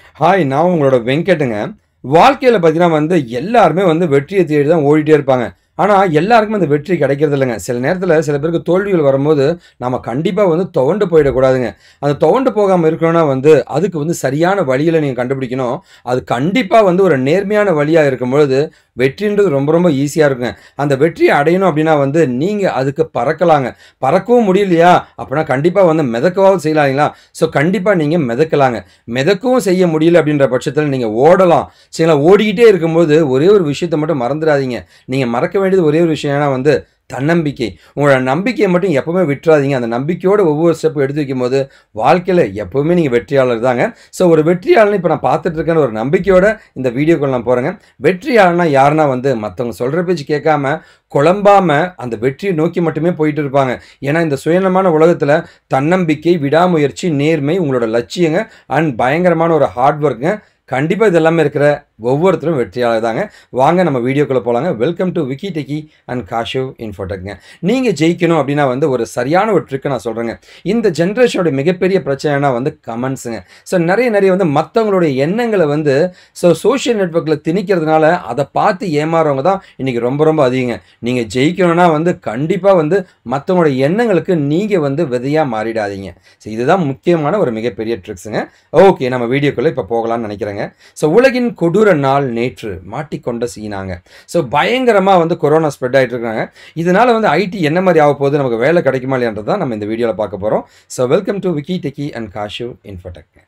hi நான் உங்களோட வெங்கட்டுங்க வாழ்க்கையில் பார்த்தீங்கன்னா வந்து எல்லாருமே வந்து வெற்றியை தேடி தான் ஓடிட்டே இருப்பாங்க ஆனால் எல்லாருக்குமே அந்த வெற்றி கிடைக்கிறது இல்லைங்க சில நேரத்தில் சில பேருக்கு தோல்விகள் வரும்போது நம்ம கண்டிப்பாக வந்து துவண்டு போயிடக்கூடாதுங்க அந்த துவண்டு போகாமல் இருக்கணும்னா வந்து அதுக்கு வந்து சரியான வழியில் நீங்கள் கண்டுபிடிக்கணும் அது கண்டிப்பாக வந்து ஒரு நேர்மையான வழியாக இருக்கும் பொழுது வெற்றின்றது ரொம்ப ரொம்ப ஈஸியாக இருக்குங்க அந்த வெற்றியை அடையணும் அப்படின்னா வந்து நீங்கள் அதுக்கு பறக்கலாங்க பறக்கவும் முடியலையா அப்படின்னா கண்டிப்பாக வந்து மிதக்கவாவது செய்யலாங்களா ஸோ கண்டிப்பாக நீங்கள் மிதக்கலாங்க மிதக்கவும் செய்ய முடியல அப்படின்ற பட்சத்தில் நீங்கள் ஓடலாம் சரிங்களா ஓடிக்கிட்டே இருக்கும்போது ஒரே ஒரு விஷயத்தை மட்டும் மறந்துடாதீங்க நீங்கள் மறக்க வேண்டியது ஒரே ஒரு விஷயம் ஏன்னா வந்து தன்னம்பிக்கை உங்களோட நம்பிக்கையை மட்டும் எப்பவுமே விட்டுறாதீங்க அந்த நம்பிக்கையோட ஒவ்வொரு ஸ்டெப் எடுத்து வைக்கும்போது வாழ்க்கையில் எப்பவுமே நீங்கள் வெற்றியாளர் தாங்க ஸோ ஒரு வெற்றியாளன் இப்போ நான் பார்த்துட்டு இருக்கேன்னு ஒரு நம்பிக்கையோட இந்த வீடியோக்குள்ள நான் போகிறேங்க வெற்றியாளனா யாருன்னா வந்து மற்றவங்க சொல்கிற பேச்சு கேட்காம குழம்பாம அந்த வெற்றியை நோக்கி மட்டுமே போயிட்டு இருப்பாங்க ஏன்னா இந்த சுயநலமான உலகத்தில் தன்னம்பிக்கை விடாமுயற்சி நேர்மை உங்களோட லட்சியங்க அண்ட் பயங்கரமான ஒரு ஹார்ட் ஒர்க்குங்க கண்டிப்பாக இது எல்லாமே இருக்கிற ஒவ்வொருத்தரும் வெற்றியாளர் தாங்க வாங்க நம்ம வீடியோக்குள்ளே போகலாங்க welcome to Vicky techie and Kashiv இன்ஃபோடெக்ங்க நீங்கள் ஜெயிக்கணும் அப்படின்னா வந்து ஒரு சரியான ஒரு ட்ரிக்கை நான் சொல்கிறேங்க இந்த ஜென்ரேஷனோட மிகப்பெரிய பிரச்சனைனா வந்து கமெண்ட்ஸுங்க ஸோ நிறைய நிறைய வந்து மற்றவங்களுடைய எண்ணங்களை வந்து ஸோ சோஷியல் நெட்ஒர்க்கில் திணிக்கிறதுனால அதை பார்த்து ஏமாறவங்க தான் இன்றைக்கி ரொம்ப ரொம்ப அதிகங்க நீங்கள் ஜெயிக்கணும்னா வந்து கண்டிப்பாக வந்து மற்றவங்களோட எண்ணங்களுக்கு நீங்கள் வந்து விதையாக மாறிடாதீங்க ஸோ இதுதான் முக்கியமான ஒரு மிகப்பெரிய ட்ரிக்ஸுங்க ஓகே நம்ம வீடியோக்குள்ளே இப்போ போகலாம்னு நினைக்கிறேங்க ஸோ உலகின் கொடூர நாள் நேற்று மாட்டிக்கொண்ட சீனாங்க ஸோ பயங்கரமாக வந்து கொரோனா ஸ்ப்ரெட் ஆகிட்டு இருக்காங்க இதனால வந்து ஐடி என்ன மாதிரி ஆக போகுது நமக்கு வேலை கிடைக்குமா இல்லையான்றது தான் நம்ம இந்த வீடியோவில் பார்க்க போகிறோம் so welcome to Vicky techie and Kashu infotech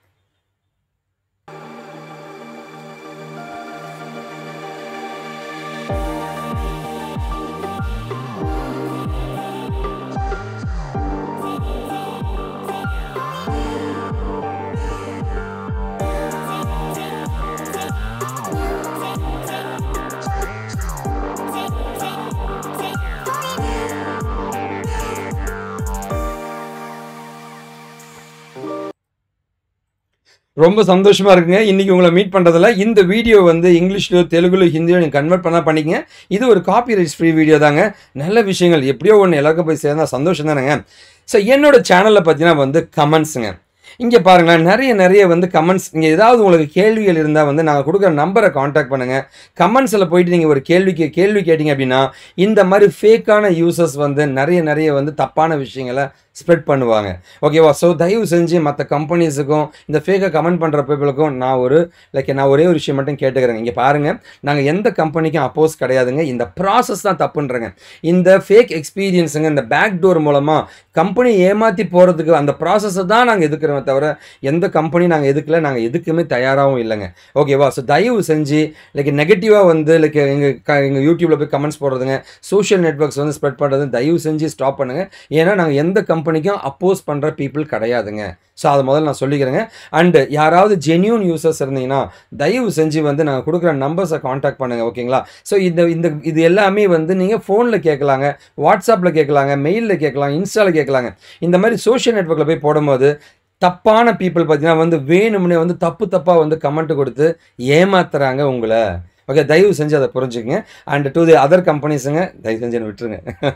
ரொம்ப சந்தோஷமா இருக்குங்க இன்னைக்கு உங்களை மீட் பண்றதுல இந்த வீடியோ வந்து இங்கிலீஷ்லயோ தெலுங்குல ஹிந்தியோ நீங்க கன்வெர்ட் பண்ணா பண்ணிக்கங்க இது ஒரு காப்பி ரைட்ஸ் ஃப்ரீ வீடியோ தாங்க நல்ல விஷயங்கள் எப்படியோ ஒன்று எல்லாருக்கும் போய் சேர்ந்தா சந்தோஷம் தானேங்க ஸோ என்னோட சேனலில் பார்த்தீங்கன்னா வந்து கமெண்ட்ஸுங்க இங்கே பாருங்களேன் நிறைய நிறைய வந்து கமெண்ட்ஸ் இங்கே ஏதாவது உங்களுக்கு கேள்விகள் இருந்தால் வந்து நாங்கள் கொடுக்குற நம்பரை காண்டாக்ட் பண்ணுங்கள் கமெண்ட்ஸில் போயிட்டு நீங்கள் ஒரு கேள்விக்கு கேள்வி கேட்டிங்க அப்படின்னா இந்த மாதிரி ஃபேக்கான யூசர்ஸ் வந்து நிறைய நிறைய வந்து தப்பான விஷயங்களை ஸ்ப்ரெட் பண்ணுவாங்க ஓகேவா ஸோ தயவு செஞ்சு மற்ற கம்பெனிஸுக்கும் இந்த ஃபேக்கை கமெண்ட் பண்ணுற பீப்புளுக்கும் நான் ஒரு லைக் நான் ஒரே ஒரு விஷயம் மட்டும் கேட்டுக்கிறேங்க இங்கே பாருங்கள் நாங்கள் எந்த கம்பெனிக்கும் அப்போஸ் கிடையாதுங்க இந்த ப்ராசஸ் தான் தப்புன்றேங்க இந்த ஃபேக் எக்ஸ்பீரியன்ஸுங்க இந்த பேக் டோர் மூலமாக கம்பெனி ஏமாற்றி போகிறதுக்கு அந்த ப்ராசஸை தான் நாங்கள் எதுக்குறோமே தவிர எந்த கம்பெனி நாங்கள் எதுக்கல நாங்கள் எதுக்குமே தயாராகவும் இல்லைங்க ஓகேவா ஸோ தயவு செஞ்சு லைக் நெகட்டிவாக வந்து லைக் எங்கள் க எங்கள் யூடியூப்பில் போய் கமெண்ட்ஸ் போடுறதுங்க சோஷியல் நெட்ஒர்க்ஸ் வந்து ஸ்ப்ரெட் பண்ணுறது தயவு செஞ்சு ஸ்டாப் பண்ணுங்கள் ஏன்னா நாங்கள் எந்த கம்பெனிக்கும் அப்போஸ் பண்ணுற பீப்புள் கிடையாதுங்க ஸோ அதை முதல்ல நான் சொல்லிக்கிறேங்க அண்டு யாராவது ஜென்யூன் யூசர்ஸ் இருந்தீங்கன்னா தயவு செஞ்சு வந்து நாங்கள் கொடுக்குற நம்பர்ஸை காண்டாக்ட் பண்ணுங்கள் ஓகேங்களா ஸோ இந்த இந்த இது எல்லாமே வந்து நீங்கள் ஃபோனில் கேட்கலாங்க வாட்ஸ்அப்பில் கேட்கலாங்க மெயிலில் கேட்கலாம் இன்ஸ்டாவில் கேட்கலாங்க இந்த மாதிரி சோஷியல் நெட்ஒர்க்கில் போய் போடும்போது தப்பான பீப்புள் பார்த்தீங்கன்னா வந்து வேணும்னே வந்து தப்பு தப்பாக வந்து கமெண்ட் கொடுத்து ஏமாத்துறாங்க உங்களை ஓகே தயவு செஞ்சு அதை புரிஞ்சுக்கங்க அண்ட் டு தி அதர் கம்பெனிஸுங்க தயவு செஞ்சு என்னை விட்டுருங்க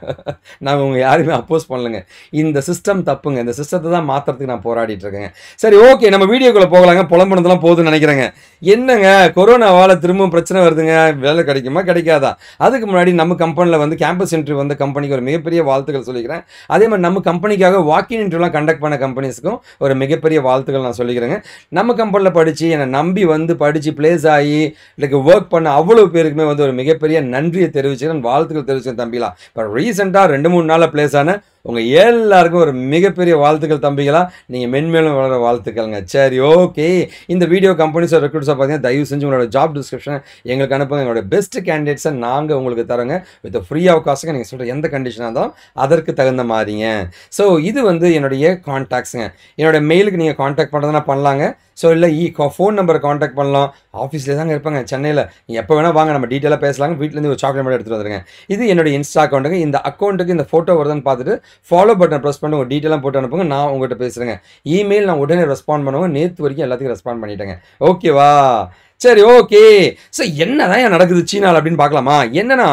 நான் உங்கள் யாருமே அப்போஸ் பண்ணலைங்க இந்த சிஸ்டம் தப்புங்க இந்த சிஸ்டத்தை தான் மாற்றுறதுக்கு நான் போராடிட்டு இருக்கேங்க சரி ஓகே நம்ம வீடியோக்குள்ளே போகலாங்க புலம்புனதெல்லாம் போகுதுன்னு நினைக்கிறேங்க என்னங்க கொரோனாவால் திரும்பவும் பிரச்சனை வருதுங்க வேலை கிடைக்குமா கிடைக்காதா அதுக்கு முன்னாடி நம்ம கம்பெனியில் வந்து கேம்பஸ் இன்டர்வியூ வந்த கம்பெனிக்கு ஒரு மிகப்பெரிய வாழ்த்துக்கள் சொல்லிக்கிறேன் அதே மாதிரி நம்ம கம்பெனிக்காக வாக்கின் இன்டர்வியூலாம் கண்டக்ட் பண்ண கம்பெனிஸ்க்கும் ஒரு மிகப்பெரிய வாழ்த்துக்கள் நான் சொல்லிக்கிறேங்க நம்ம கம்பெனியில் படித்து என்னை நம்பி வந்து படித்து பிளேஸ் ஆகி லைக் ஒர்க் பண்ண அவ்வளோ பேருக்குமே வந்து ஒரு மிகப்பெரிய நன்றியை தெரிவிச்சுக்கிறேன் வாழ்த்துக்கள் தெரிவிச்சேன் தம்பிலாம் இப்போ ரீசெண்டாக ரெண்டு மூணு நாளில் பிளேஸ் ஆன உங்கள் எல்லாருக்கும் ஒரு மிகப்பெரிய வாழ்த்துக்கள் தம்பிகளா நீங்கள் மென்மேலும் வளர வாழ்த்துக்கள்ங்க சரி ஓகே இந்த வீடியோ கம்பெனிஸோட ரெக்ரூட்ஸாக பார்த்தீங்கன்னா தயவு செஞ்சு உங்களோட ஜாப் டிஸ்கிரிப்ஷன் எங்களுக்கு அனுப்புங்க எங்களோட பெஸ்ட் கேண்டிடேட்ஸை நாங்கள் உங்களுக்கு தரோங்க வித் ஃப்ரீ ஆஃப் காசுங்க நீங்கள் சொல்கிற எந்த கண்டிஷனாக இருந்தாலும் அதற்கு தகுந்த மாதிரிங்க ஸோ இது வந்து என்னுடைய கான்டாக்ட்ஸுங்க என்னோட மெயிலுக்கு நீங்கள் காண்டாக்ட் பண்ணுறதுனா பண்ணலாங்க ஸோ இல்லை இ ஃபோன் நம்பரை காண்டாக்ட் பண்ணலாம் ஆஃபீஸ்லேயே தாங்க இருப்பாங்க சென்னையில் நீங்கள் எப்போ வேணால் வாங்க நம்ம டீட்டெயிலாக பேசலாங்க வீட்டிலேருந்து ஒரு சாக்லேட் மட்டும் எடுத்துகிட்டு வந்துருங்க இது என்னோட இன்ஸ்டா அக்கௌண்ட்டுங்க இந்த அக்கௌண்ட்டுக்கு இந்த ஃபோட்டோ வருதுன்னு பார்த்துட்டு ஃபாலோ பட்டன் ப்ரெஸ் பண்ணி உங்கள் டீட்டெயிலாக போட்டு அனுப்புங்க நான் உங்கள்கிட்ட பேசுகிறேங்க இமெயில் நான் உடனே ரெஸ்பாண்ட் பண்ணுவேன் நேற்று வரைக்கும் எல்லாத்துக்கும் ரெஸ்பாண்ட் பண்ணிட்டேங்க ஓகேவா சரி ஓகே ஸோ என்னதான் நடக்குது சீனாவில் அப்படின்னு பார்க்கலாமா என்னன்னா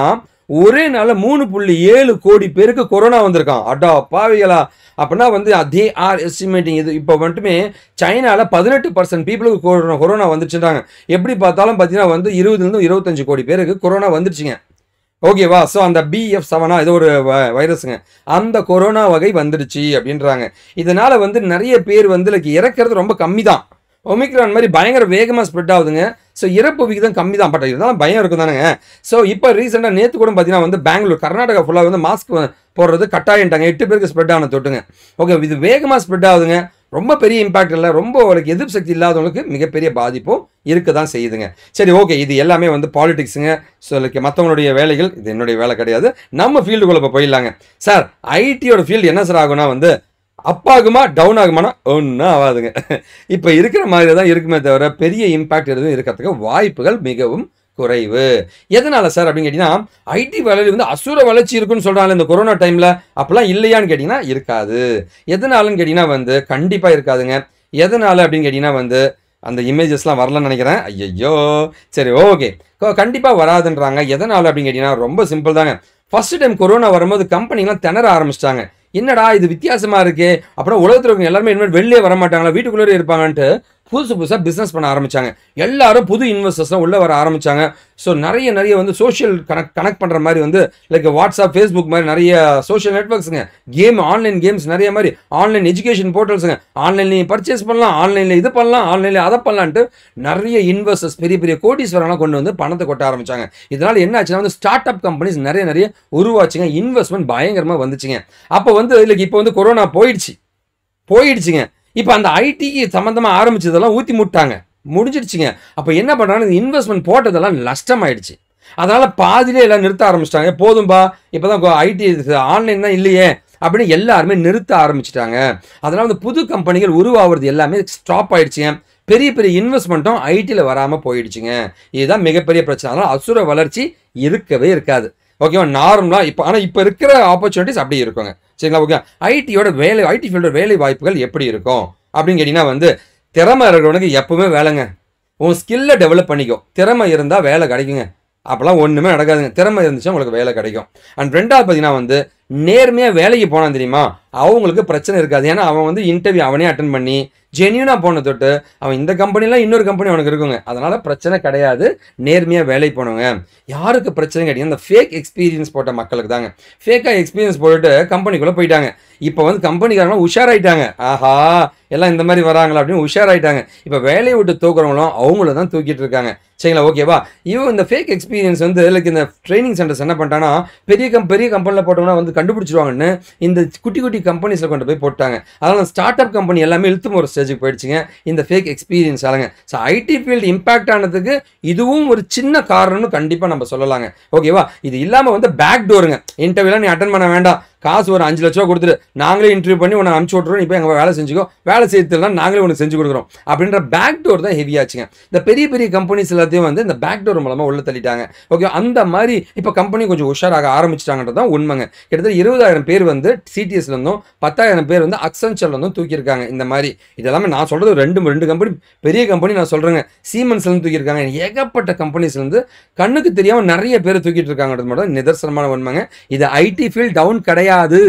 ஒரே நாள்ல மூணு புள்ளி ஏழு கோடி பேருக்கு கொரோனா வந்திருக்கான் அடா பாவிகளா அப்படின்னா வந்து அதே ஆர் எஸ்டிமேட்டிங் இது இப்போ மட்டுமே சைனால பதினெட்டு பர்சன்ட் பீப்புளுக்கு கொரோனா கொரோனா வந்துச்சுன்றாங்க எப்படி பார்த்தாலும் பார்த்தீங்கன்னா வந்து இருபதுலேருந்து இருபத்தஞ்சு கோடி பேருக்கு கொரோனா வந்துருச்சுங்க ஓகேவா ஸோ அந்த பிஎஃப் செவனா இது ஒரு வ- வைரஸுங்க அந்த கொரோனா வகை வந்துடுச்சு அப்படின்றாங்க இதனால வந்து நிறைய பேர் வந்து லைக் இறக்கிறது ரொம்ப கம்மி தான் ஒமிக்ரான் மாதிரி பயங்கர வேகமாக ஸ்ப்ரெட் ஆகுதுங்க ஸோ இறப்பு விகிதம் கம்மி தான் பட் இருந்தாலும் பயம் இருக்கும் தானுங்க ஸோ இப்போ ரீசெண்டாக நேற்று கூட பார்த்தீங்கன்னா வந்து பெங்களூர் கர்நாடகா ஃபுல்லாக வந்து மாஸ்க் போடுறது கட்டாயிட்டாங்க எட்டு பேருக்கு ஸ்ப்ரெட் ஆன தொட்டுங்க ஓகே இது வேகமாக ஸ்ப்ரெட் ஆகுதுங்க ரொம்ப பெரிய இம்பாக்ட் இல்லை ரொம்ப அவளுக்கு எதிர்ப்பு சக்தி இல்லாதவங்களுக்கு மிகப்பெரிய பாதிப்பும் இருக்க தான் செய்யுதுங்க சரி ஓகே இது எல்லாமே வந்து பாலிடிக்ஸுங்க ஸோ லைக் மற்றவங்களுடைய வேலைகள் இது என்னுடைய வேலை கிடையாது நம்ம ஃபீல்டுக்குள்ளே இப்போ போயிடலாங்க சார் ஐடியோட ஃபீல்டு என்ன சார் ஆகும்னா வந்து அப் ஆகுமா டவுன் ஆகுமானா ஒன்றும் ஆகாதுங்க இப்போ இருக்கிற மாதிரி தான் இருக்குமே தவிர பெரிய இம்பாக்ட் எதுவும் இருக்கிறதுக்கு வாய்ப்புகள் மிகவும் குறைவு எதனால சார் அப்படின்னு கேட்டிங்கன்னா ஐடி வளர்ச்சி வந்து அசுர வளர்ச்சி இருக்குன்னு சொல்கிறாங்க இந்த கொரோனா டைமில் அப்போல்லாம் இல்லையான்னு கேட்டிங்கன்னா இருக்காது எதனாலன்னு கேட்டிங்கன்னா வந்து கண்டிப்பாக இருக்காதுங்க எதனால அப்படின்னு கேட்டிங்கன்னா வந்து அந்த இமேஜஸ்லாம் வரலன்னு நினைக்கிறேன் ஐயையோ சரி ஓகே கண்டிப்பாக வராதுன்றாங்க எதனால அப்படின்னு கேட்டிங்கன்னா ரொம்ப சிம்பிள் தாங்க ஃபர்ஸ்ட் டைம் கொரோனா வரும்போது கம்பெனிலாம் திணற ஆரம்பிச்சிட்டாங்க என்னடா இது வித்தியாசமா இருக்கே அப்புறம் உலகத்தில் இருக்கவங்க எல்லாருமே இனிமேல் வெளியே வர மாட்டாங்களா வீட்டுக்குள்ளே இருப்பாங்கன்ட்டு புதுசு புதுசாக பிஸ்னஸ் பண்ண ஆரம்பிச்சாங்க எல்லாரும் புது இன்வெஸ்டர்ஸ்லாம் உள்ளே வர ஆரம்பிச்சாங்க ஸோ நிறைய நிறைய வந்து சோஷியல் கனெக்ட் கனெக்ட் பண்ணுற மாதிரி வந்து லைக் வாட்ஸ்அப் ஃபேஸ்புக் மாதிரி நிறைய சோஷியல் நெட்ஒர்க்ஸுங்க கேம் ஆன்லைன் கேம்ஸ் நிறைய மாதிரி ஆன்லைன் எஜுகேஷன் போர்ட்டல்ஸுங்க ஆன்லைன்ல பர்ச்சேஸ் பண்ணலாம் ஆன்லைனில் இது பண்ணலாம் ஆன்லைனில் அதை பண்ணலான்ட்டு நிறைய இன்வெஸ்டர்ஸ் பெரிய பெரிய கோட்டீஸ்வரங்களாம் கொண்டு வந்து பணத்தை கொட்ட ஆரம்பிச்சாங்க இதனால் என்ன ஆச்சுன்னா வந்து ஸ்டார்ட் அப் கம்பெனிஸ் நிறைய நிறைய உருவாச்சுங்க இன்வெஸ்ட்மெண்ட் பயங்கரமாக வந்துச்சுங்க அப்போ வந்து லைக் இப்போ வந்து கொரோனா போயிடுச்சு போயிடுச்சுங்க இப்போ அந்த ஐடிக்கு சம்மந்தமாக ஆரம்பிச்சதெல்லாம் ஊற்றி முட்டாங்க முடிஞ்சிடுச்சுங்க அப்போ என்ன பண்ணுறாங்க இன்வெஸ்ட்மெண்ட் போட்டதெல்லாம் நஷ்டமாயிடுச்சு அதனால பாதியிலே எல்லாம் நிறுத்த ஆரம்பிச்சிட்டாங்க போதும்பா இப்போதான் ஐடி ஆன்லைன் தான் இல்லையே அப்படின்னு எல்லாருமே நிறுத்த ஆரம்பிச்சிட்டாங்க அதனால வந்து புது கம்பெனிகள் உருவாகிறது எல்லாமே ஸ்டாப் ஆயிடுச்சுங்க பெரிய பெரிய இன்வெஸ்ட்மெண்ட்டும் ஐடியில் வராமல் போயிடுச்சுங்க இதுதான் மிகப்பெரிய பிரச்சனை அதனால அசுர வளர்ச்சி இருக்கவே இருக்காது ஓகேவா நார்மலாக இப்போ ஆனால் இப்போ இருக்கிற ஆப்பர்ச்சுனிட்டிஸ் அப்படி இருக்குங்க சரிங்களா ஓகே ஐடியோட வேலை ஐடி ஃபீல்டோட வேலை வாய்ப்புகள் எப்படி இருக்கும் அப்படின்னு கேட்டிங்கன்னா வந்து திறமை இருக்கிறவனுக்கு எப்பவுமே வேலைங்க உன் ஸ்கில்லை டெவலப் பண்ணிக்கோ திறமை இருந்தால் வேலை கிடைக்குங்க அப்போல்லாம் ஒன்றுமே நடக்காதுங்க திறமை இருந்துச்சுன்னா உங்களுக்கு வேலை கிடைக்கும் அண்ட் ரெண்டாவது பார்த்தீங்கன்னா வந்து நேர்மையாக வேலைக்கு போனான் தெரியுமா அவங்களுக்கு பிரச்சனை இருக்காது ஏன்னா அவன் வந்து இன்டர்வியூ அவனே அட்டன் பண்ணி ஜென்யூனாக போன தொட்டு அவன் இந்த கம்பெனிலாம் இன்னொரு கம்பெனி அவனுக்கு இருக்குங்க அதனால பிரச்சனை கிடையாது நேர்மையாக வேலைக்கு போனவங்க யாருக்கு பிரச்சனை கேட்டீங்கன்னா இந்த ஃபேக் எக்ஸ்பீரியன்ஸ் போட்ட மக்களுக்கு தாங்க ஃபேக்காக எக்ஸ்பீரியன்ஸ் போட்டுட்டு கம்பெனிக்குள்ளே போயிட்டாங்க இப்போ வந்து கம்பெனிக்காரங்களாம் உஷாராயிட்டாங்க ஆஹா எல்லாம் இந்த மாதிரி வராங்களா அப்படின்னு உஷாராயிட்டாங்க இப்போ வேலையை விட்டு தூக்குறவங்களும் அவங்கள தான் தூக்கிட்டு இருக்காங்க சரிங்களா ஓகேவா இவன் இந்த ஃபேக் எக்ஸ்பீரியன்ஸ் வந்து லைக் இந்த ட்ரைனிங் சென்டர்ஸ் என்ன பண்ணிட்டாங்கன்னா பெரிய கம் பெரிய கம்பெனியில் போட்டோம்னா வந்து கண்டுபிடிச்சிருவாங்கன்னு இந்த குட்டி குட்டி கம்பெனிஸில் கொண்டு போய் போட்டாங்க அதனால் ஸ்டார்ட் அப் கம்பெனி எல்லாமே இழுத்து ஒரு ஸ்டேஜுக்கு போயிடுச்சுங்க இந்த ஃபேக் எக்ஸ்பீரியன்ஸ் ஆளுங்க ஸோ ஐடி ஃபீல்டு இம்பாக்ட் ஆனதுக்கு இதுவும் ஒரு சின்ன காரணம்னு கண்டிப்பாக நம்ம சொல்லலாங்க ஓகேவா இது இல்லாமல் வந்து பேக் டோருங்க இன்டர்வியூலாம் நீ அட்டன் பண்ண வேண்டாம் காசு ஒரு அஞ்சு லட்ச ரூபா கொடுத்துட்டு நாங்களே இன்டர்வியூ பண்ணி உன்னை அனுப்பிச்சு விட்ருவோம் நீ போய் எங்கள் வேலை செஞ்சுக்கோ வேலை செய்யறதுலாம் நாங்களே உனக்கு செஞ்சு கொடுக்குறோம் அப்படின்ற பேக் டோர் தான் ஹெவியாச்சுங்க இந்த பெரிய பெரிய கம்பெனிஸ் எல்லாத்தையும் வந்து இந்த பேக் டோர் மூலமாக உள்ள தள்ளிட்டாங்க ஓகே அந்த மாதிரி இப்போ கம்பெனி கொஞ்சம் உஷாராக ஆரம்பிச்சிட்டாங்கன்றது தான் உண்மைங்க கிட்டத்தட்ட இருபதாயிரம் பேர் வந்து சிடிஎஸ்ல இருந்தும் பத்தாயிரம் பேர் வந்து அக்சென்ச்சர்ல இருந்தும் தூக்கியிருக்காங்க இந்த மாதிரி இதெல்லாமே நான் சொல்றது ரெண்டு ரெண்டு கம்பெனி பெரிய கம்பெனி நான் சொல்றேங்க சீமன்ஸ்ல இருந்து தூக்கியிருக்காங்க ஏகப்பட்ட கம்பெனிஸ்ல இருந்து கண்ணுக்கு தெரியாம நிறைய பேர் தூக்கிட்டு இருக்காங்கன்றது மட்டும் நிதர்சனமான உண்மைங்க இது ஐடி ஃபீல்ட் டவுன் கிடையாது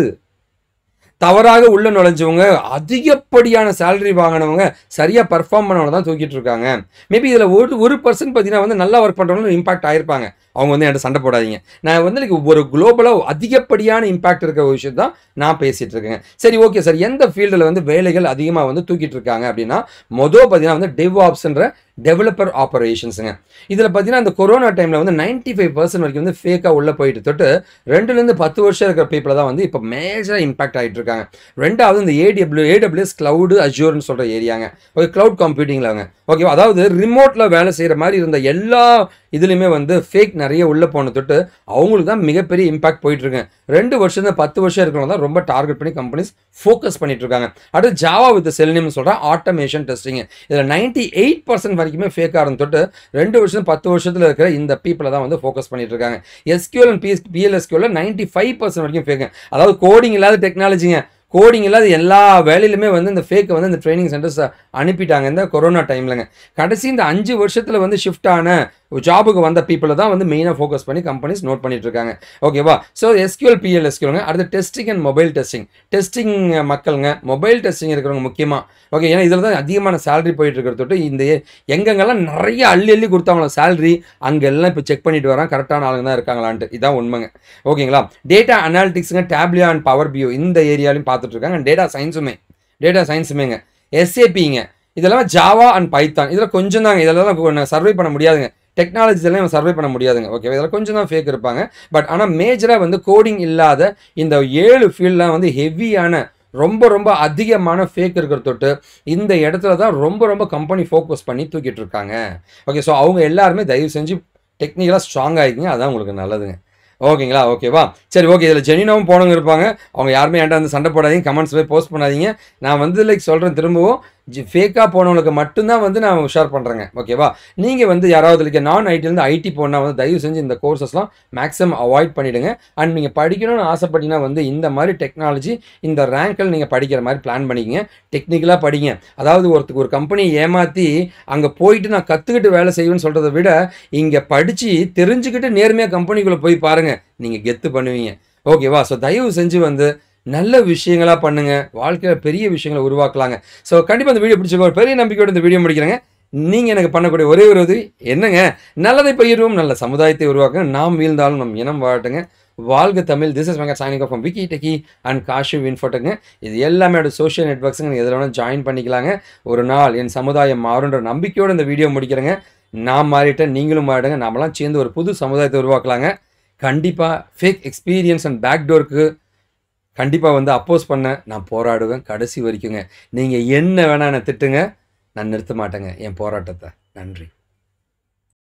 தவறாக உள்ள நுழைஞ்சவங்க அதிகப்படியான சேலரி வாங்கினவங்க சரியாக பர்ஃபார்ம் பண்ணவங்க தான் தூக்கிட்டு இருக்காங்க மேபி இதில் ஒரு ஒரு பர்சன்ட் பார்த்தீங்கன்னா வந்து நல்லா ஒர்க் பண்ணுறவங்க இம்பாக்ட் ஆயிருப்பாங்க அவங்க வந்து என்கிட்ட சண்டை போடாதீங்க நான் வந்து like ஒரு குளோபலாக அதிகப்படியான இம்பாக்ட் இருக்க ஒரு விஷயம் தான் நான் பேசிட்டு இருக்கேங்க சரி ஓகே சார் எந்த ஃபீல்டில் வந்து வேலைகள் அதிகமாக வந்து தூக்கிட்டு இருக்காங்க அப்படின்னா மொதல் பார்த்தீங்கன்னா வந்து டெவ் ஆப்ஸ்ன்ற டெவலப்பர் ஆப்பரேஷன்ஸுங்க இதில் பார்த்தீங்கன்னா இந்த கொரோனா டைமில் வந்து நைன்டி ஃபைவ் பர்சன்ட் வரைக்கும் வந்து ஃபேக்காக உள்ளே போயிட்டு தொட்டு ரெண்டுலேருந்து பத்து வருஷம் இருக்கிற பீப்புளை தான் வந்து இப்போ மேஜராக இம்பாக்ட் ஆகிட்டு இருக்காங்க ரெண்டாவது இந்த ஏடபிள்யூ ஏடபிள்யூஎஸ் க்ளவுடு அஜூர்னு சொல்கிற ஏரியாங்க ஓகே க்ளவுட் கம்ப்யூட்டிங்கில் அவங்க ஓகேவா அதாவது ரிமோட்டில் வேலை செய்கிற மாதிரி இருந்த எல்லா இதுலையுமே வந்து ஃபேக் நிறைய உள்ளே போன தொட்டு அவங்களுக்கு தான் மிகப்பெரிய இம்பாக்ட் போயிட்டு இருக்கு ரெண்டு வருஷம் தான் பத்து வருஷம் இருக்கிறவங்க தான் ரொம்ப டார்கெட் பண்ணி கம்பெனிஸ் ஃபோக்கஸ் பண்ணிட்டு இருக்காங்க அடுத்து ஜாவா வித் செல்னியம் சொல்கிற ஆட்டோமேஷன் டெஸ்டிங் இதில் நைன்டி எயிட் பர்சன்ட் வரைக்குமே ஃபேக்காக இருந்து தொட்டு ரெண்டு வருஷம் பத்து வருஷத்தில் இருக்கிற இந்த பீப்புளை தான் வந்து ஃபோக்கஸ் பண்ணிட்டு இருக்காங்க எஸ்கியூஎல் அண்ட் பிஎஸ் பிஎல்எஸ்கியூல நைன்டி ஃபைவ் பர்சன்ட் வரைக்கும் ஃபேக்கு அதாவது கோடிங் இல்லாத டெக்னாலஜிங்க கோடிங் இல்லாத எல்லா வேலையிலுமே வந்து இந்த ஃபேக்கை வந்து இந்த ட்ரைனிங் சென்டர்ஸ் அனுப்பிட்டாங்க இந்த கொரோனா டைம்லங்க கடைசி இந்த அஞ்சு வருஷத்தில் வந்து ஷிஃப்ட் ஆன ஜாபுக்கு வந்த பீப்புளை தான் வந்து மெயினாக ஃபோக்கஸ் பண்ணி கம்பெனிஸ் நோட் பண்ணிட்டு இருக்காங்க ஓகேவா ஸோ எஸ்கியூஎல் பிஎல் எஸ்கியூலுங்க அடுத்து testing and mobile testing testing மக்களுங்க மொபைல் டெஸ்டிங் இருக்கிறவங்க முக்கியமாக ஓகே ஏன்னா இதில் தான் அதிகமான சேலரி போயிட்டு இருக்கிறத தொட்டு இந்த எங்கெங்கெல்லாம் நிறைய அள்ளி அள்ளி கொடுத்தாங்களோ சேலரி அங்கெல்லாம் இப்போ செக் பண்ணிட்டு வரான் கரெக்டான ஆளுங்க தான் இருக்காங்களான்ட்டு இதான் உண்மைங்க ஓகேங்களா டேட்டா அனாலிட்டிக்ஸுங்க டேப்லியா அண்ட் பவர் பியூ இந்த ஏரியாலையும் பார்த்துட்டு இருக்காங்க டேட்டா சயின்ஸுமே டேட்டா சயின்ஸுமேங்க எஸ்ஏபிங்க இதெல்லாம் ஜாவா அண்ட் பைத்தான் இதில் கொஞ்சம் தாங்க இதெல்லாம் சர்வை பண்ண முடியாதுங்க டெக்னாலஜிஸ் எல்லாம் சர்வை பண்ண முடியாதுங்க ஓகே இதில் கொஞ்சம் தான் ஃபேக் இருப்பாங்க பட் ஆனால் மேஜராக வந்து கோடிங் இல்லாத இந்த ஏழு ஃபீல்ட்லாம் வந்து ஹெவியான ரொம்ப ரொம்ப அதிகமான ஃபேக் இருக்கிற தொட்டு இந்த இடத்துல தான் ரொம்ப ரொம்ப கம்பெனி ஃபோக்கஸ் பண்ணி தூக்கிட்டு இருக்காங்க ஓகே ஸோ அவங்க எல்லாருமே தயவு செஞ்சு டெக்னிக்கலாக ஸ்ட்ராங் ஆகிக்கிங்க அதான் உங்களுக்கு நல்லதுங்க ஓகேங்களா ஓகேவா சரி ஓகே இதில் ஜெனினாவும் போனவங்க இருப்பாங்க அவங்க யாருமே என்கிட்ட வந்து சண்டை போடாதீங்க கமெண்ட்ஸ் போய் போஸ்ட் பண்ணாதீங்க நான் வந்து லைக் சொல்கிறேன் திரும்பவும் ஃபேக்காக போனவங்களுக்கு மட்டும்தான் வந்து நான் உஷார் பண்ணுறேங்க ஓகேவா நீங்கள் வந்து யாராவது லைக் நான் ஐடிலேருந்து ஐடி போனால் வந்து தயவு செஞ்சு இந்த கோர்சஸ்லாம் மேக்ஸிமம் அவாய்ட் பண்ணிவிடுங்க அண்ட் நீங்கள் படிக்கணும்னு ஆசைப்பட்டீங்கன்னா வந்து இந்த மாதிரி டெக்னாலஜி இந்த ரேங்கில் நீங்கள் படிக்கிற மாதிரி பிளான் பண்ணிக்கங்க டெக்னிக்கலாக படிங்க அதாவது ஒருத்தருக்கு ஒரு கம்பெனியை ஏமாற்றி அங்கே போயிட்டு நான் கற்றுக்கிட்டு வேலை செய்வேன்னு சொல்கிறத விட இங்கே படித்து தெரிஞ்சுக்கிட்டு நேர்மையாக கம்பெனிக்குள்ளே போய் பாருங்கள் நீங்கள் கெத்து பண்ணுவீங்க ஓகேவா ஸோ தயவு செஞ்சு வந்து நல்ல விஷயங்களா பண்ணுங்க வாழ்க்கையில் பெரிய விஷயங்களை உருவாக்கலாங்க ஸோ கண்டிப்பாக இந்த வீடியோ பிடிச்சிருக்க ஒரு பெரிய நம்பிக்கையோட இந்த வீடியோ முடிக்கிறேங்க நீங்கள் எனக்கு பண்ணக்கூடிய ஒரே ஒரு உதவி என்னங்க நல்லதை பகிர்வோம் நல்ல சமுதாயத்தை உருவாக்க நாம் வீழ்ந்தாலும் நம் இனம் வாழட்டுங்க வாழ்க Tamil this is Menga signing from Vicky techie and Kashu இன்ஃபோட்டுங்க இது எல்லாமே சோஷியல் நெட்ஒர்க்ஸுங்க நீங்கள் எதில் வேணால் ஜாயின் பண்ணிக்கலாங்க ஒரு நாள் என் சமுதாயம் மாறுன்ற நம்பிக்கையோடு இந்த வீடியோ முடிக்கிறேங்க நான் மாறிட்டேன் நீங்களும் மாறிடுங்க நாமெல்லாம் சேர்ந்து ஒரு புது சமுதாயத்தை உருவாக்கலாங்க கண்டிப்பாக ஃபேக் எக்ஸ்பீரியன்ஸ் அண்ட் பேக்டோருக்கு கண்டிப்பாக வந்து அப்போஸ் பண்ண நான் போராடுவேன் கடைசி வரைக்குங்க நீங்கள் என்ன வேணால் என்னை திட்டுங்க நான் நிறுத்த மாட்டேங்க என் போராட்டத்தை நன்றி